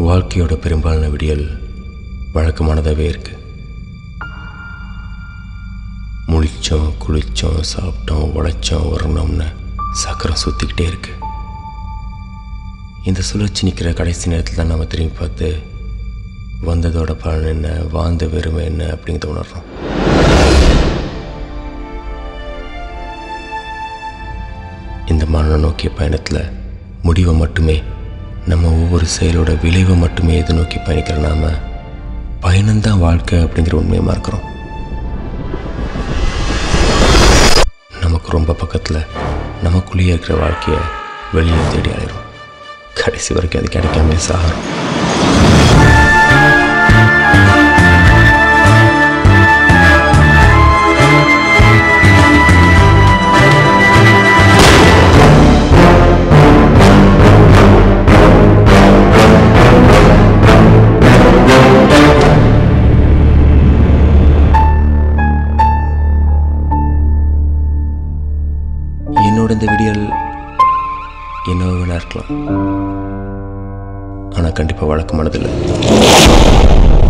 வாழ்க்கையோட பெரும்பாலான விடியல் வழக்கமானதாகவே இருக்கு முழிச்சோம் குளிச்சோம் சாப்பிட்டோம் உழைச்சோம் வரணும்னு சக்கரம் சுற்றிக்கிட்டே இருக்கு இந்த சுழற்சி நிற்கிற கடைசி நேரத்தில் தான் நம்ம திரும்பி பார்த்து வந்ததோட பலன் என்ன வாழ்ந்த வெறுமை என்ன அப்படிங்கிறத உணர்றோம் இந்த மரணம் நோக்கிய பயணத்தில் முடிவை மட்டுமே நம்ம ஒவ்வொரு செயலோட விளைவை மட்டுமே எதிர்நோக்கி பயணிக்கிற நாம பயணம்தான் வாழ்க்கை அப்படிங்கிற உண்மையை மறக்கிறோம் நமக்கு ரொம்ப பக்கத்தில் நமக்குள்ளேயே இருக்கிற வாழ்க்கையை வெளியே தேடி அலைகிறோம் கடைசி வரைக்கும் அது கிடைக்காம சாகிறோம் என்னோட இந்த விடியல் என்னவோ வேணா இருக்கலாம் ஆனால் கண்டிப்பாக வழக்கமானதில்லை